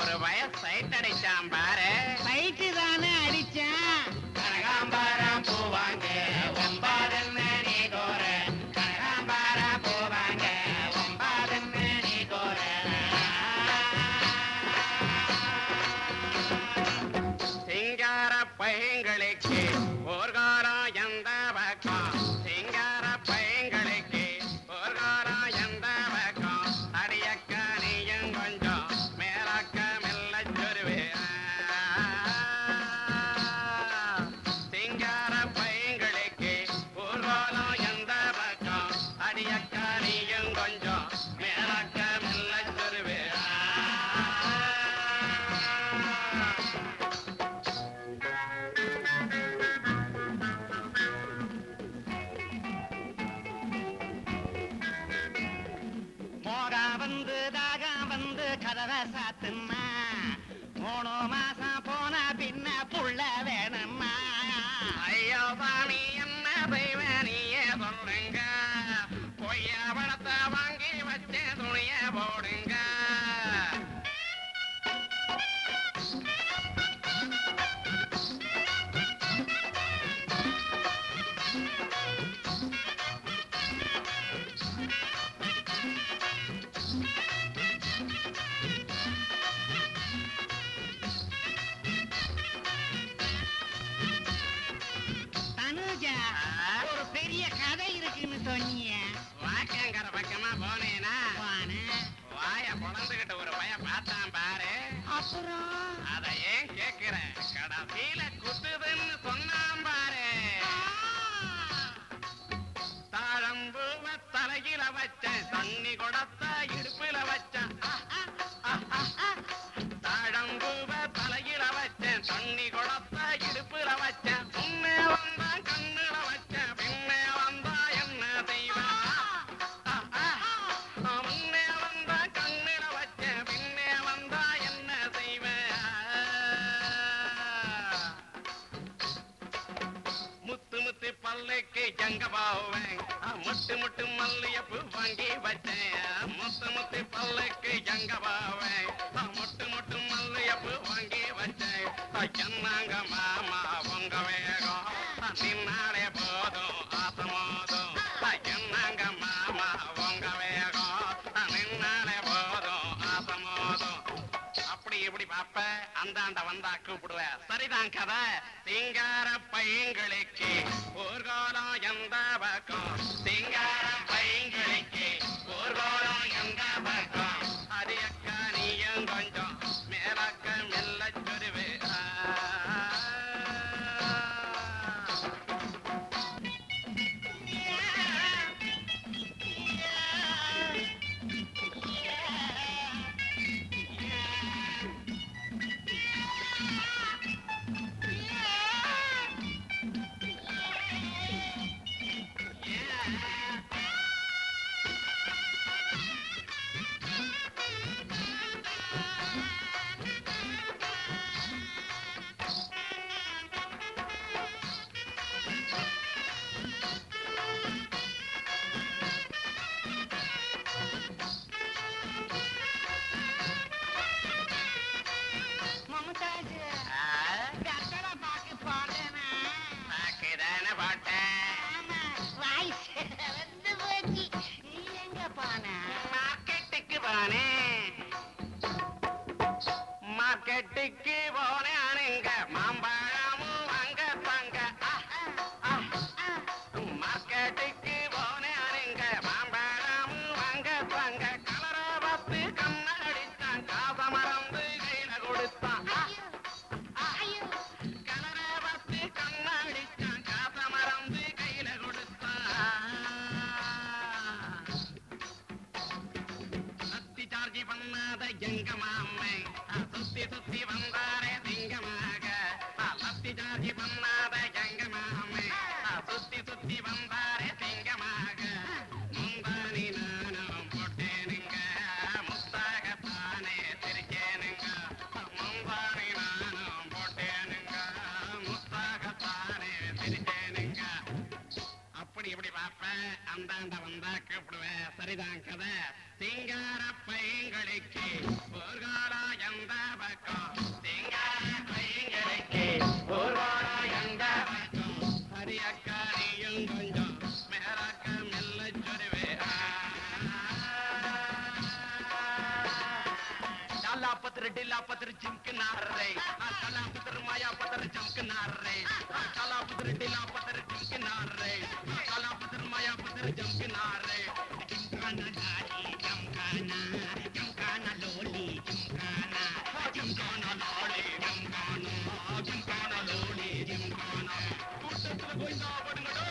ஒரு வய சைட் அடிச்சான் பாரு சைட்டு தானே அடிச்சேன் கனகாம்பரம் பூவாங்க ஒம்பாதுன்னு நீ கோர கனகாம்பரம் பூவாங்க ஒம்பாதுன்னு நீ கோர சிங்கார பையங்களுக்கு போர்காரம் எந்த பக்கம் சிங்கார பையங்களுக்கு போர்காரம் எந்த பக்கம் அடியக்க நீயும் கொஞ்சம் மேலக்க மெல்ல சொருவே சிங்கார பையங்களுக்கு போர்காலம் எந்த பக்கம் அடியக்க நீயும் கொஞ்சம் மேலக்க மெல்ல சொருவே மோகா வந்து தாகம் வந்து கதவை சாத்துமா மூணு மாசம் போன பின்ன புள்ள வேணுமா ஐயோ சாமி என்ன தெய்வ நீயே சொல்லுங்க பொய்ய பணத்தை வாங்கி வச்ச துணிய போடுங்க தனுஜா ஒரு பெரிய கதை இருக்குன்னு சொன்னீங்க வாக்கங்கிற பக்கமா போனேனா போனேன். வாய பொழந்துகிட்டு ஒரு பய பார்த்தான் பாரு அப்புறம் அத ஏன் கேக்குற கடைசியில குத்துதுன்னு சொன்னான் பாரு தாழம்பூவ தலையில வச்ச தண்ணி குடத்த இடுப்புல வச்ச தாழம்பூவ தலையில வச்ச தண்ணி குடத்த இடுப்புல வச்ச முன்னே வந்தா கண்ணுல வச்ச பின்னே வந்தா என்ன செய்வான் முன்னே வந்தா கண்ணுல வச்ச பின்னே வந்தா என்ன செய்வேன் முத்து முத்து பல்லுக்கு எங்க போவேன் முட்டு முட்டு மல்லியப்பு வாங்கி வச்சேன் முத்து முத்து பல்லுக்கு எங்க போவேன் முட்டு முட்டு மல்லியப்பு வாங்கி வச்சேன் என்னங்க மாமா உங்க வேகம் நின்னாலே போதும் ஆசமோதும் என்னங்க மாமா உங்க வேகம் நின்னாலே போதும் ஆசமோதும் அப்படி இப்படி பாப்ப அந்தாண்ட வந்தா கூப்பிடுவ சரிதான் கதை சிங்கார பையங்களுக்கு ஊர்கோலம் எந்த பக்கம் சிங்கார பையங்களுக்கு ஊர்கோலம் எந்த பக்கம் அரியக்க நீயும் கொஞ்சம் மேலக்க மெல்ல சொருவு மமதாஜ் கட்டட பாக்கு போட்டேனா பாக்குதானே போட்டேன் ஆமா வாய்ஸ் வந்து போச்சு நீ எங்க போன மார்க்கெட்டுக்கு போனேன் மார்க்கெட்டுக்கு போனேனுங்க மாம்பழமும் வாங்க தாங்க மார்க்கெட்டுக்கு போனேனுங்க மாம்பழமும் வாங்க தாங்க கலரை பார்த்து கண்ணடித்தான் காச மறந்து கையில கொடுத்தான் ஐயோ கலரை பார்த்து கண்ணடித்தான் காச மறந்து கையில கொடுத்தான் சத்தி சார்ஜி பண்ணாத எங்க மாமே சுத்தி சுத்தி வந்தாரே திங்கமாக சத்தி சார்ஜி பண்ணாத எங்க மாமே சுத்தி சுத்தி வந்தாரே திங்கமாக முந்தானி நானும் போட்டேனுங்க முத்தாகத்தானே சிரிச்சேனுங்க முந்தானி நானும் போட்டேனுங்க முத்தாகத்தானே சிரிச்சேனுங்க அப்படி இப்படி பார்ப்பேன் அந்தாண்ட வந்தா கூப்பிடுவேன் சரிதான் கதை சிங்கார பையங்களுக்கு ஒரு காலம் எந்த पत्र चिमकनारे काला पत्र माया पत्र चमकनारे काला पत्र ढीला पत्र चिमकनारे काला पत्र माया पत्र चमकनारे चिमकाना लाली चमकाना चमकाना लोली चमकाना चमकाना लाली चमकाना चमकाना लोली चमकाना கூட்டத்துல கோயிந்தா படுங்கடோ